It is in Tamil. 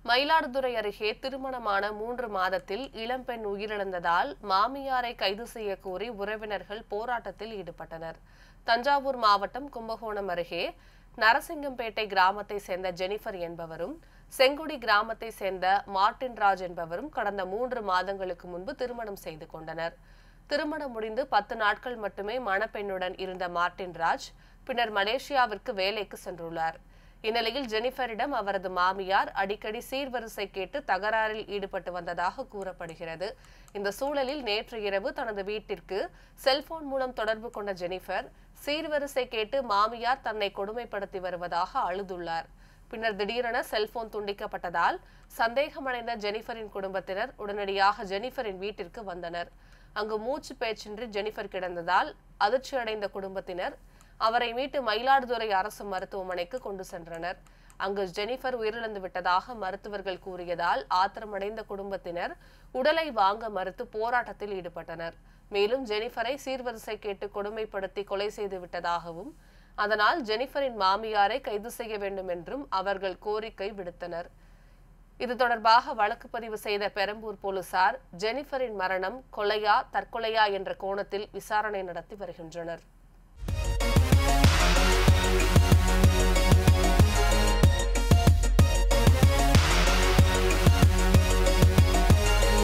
மயிலாடுதுறை அருகே திருமணமான மூன்று மாதத்தில் இளம்பெண் உயிரிழந்ததால் மாமியாரை கைது செய்ய கோரி உறவினர்கள் போராட்டத்தில் ஈடுபட்டனர் தஞ்சாவூர் மாவட்டம் கும்பகோணம் அருகே நரசிங்கம்பேட்டை கிராமத்தை சேர்ந்த ஜெனிஃபர் என்பவரும் செங்குடி கிராமத்தை சேர்ந்த மார்டின் ராஜ் என்பவரும் கடந்த மூன்று மாதங்களுக்கு முன்பு திருமணம் செய்து கொண்டனர் திருமணம் முடிந்து பத்து நாட்கள் மட்டுமே மணப்பெண்ணுடன் இருந்த மார்டின் ராஜ் பின்னர் மலேசியாவிற்கு வேலைக்கு சென்றுள்ளார் இந்நிலையில் ஜெனிஃபரிடம் அவரது மாமியார் அடிக்கடி சீர்வரிசை கேட்டு தகராறில் ஈடுபட்டு வந்ததாக கூறப்படுகிறது இந்த சூழலில் நேற்று இரவு தனது வீட்டிற்கு செல்போன் மூலம் தொடர்பு கொண்ட ஜெனிஃபர் சீர்வரிசை கேட்டு மாமியார் தன்னை கொடுமைப்படுத்தி வருவதாக அழுதுள்ளார் பின்னர் திடீரென செல்போன் துண்டிக்கப்பட்டதால் சந்தேகமடைந்த ஜெனிஃபரின் குடும்பத்தினர் உடனடியாக ஜெனிஃபரின் வீட்டிற்கு வந்தனர் அங்கு மூச்சு பேச்சின்றி ஜெனிஃபர் கிடந்ததால் அதிர்ச்சியடைந்த குடும்பத்தினர் அவரை மீட்டு மயிலாடுதுறை அரசு மருத்துவமனைக்கு கொண்டு சென்றனர் அங்கு ஜெனிஃபர் உயிரிழந்து விட்டதாக மருத்துவர்கள் கூறியதால் ஆத்திரமடைந்த குடும்பத்தினர் உடலை வாங்க மறுத்து போராட்டத்தில் ஈடுபட்டனர் மேலும் ஜெனிஃபரை சீர்வரிசை கேட்டு கொடுமைப்படுத்தி கொலை செய்து விட்டதாகவும் அதனால் ஜெனிஃபரின் மாமியாரை கைது செய்ய வேண்டும் என்றும் அவர்கள் கோரிக்கை விடுத்தனர் இது தொடர்பாக வழக்கு பதிவு செய்த பெரம்பூர் போலீசார் ஜெனிஃபரின் மரணம் கொலையா தற்கொலையா என்ற கோணத்தில் விசாரணை நடத்தி வருகின்றனர்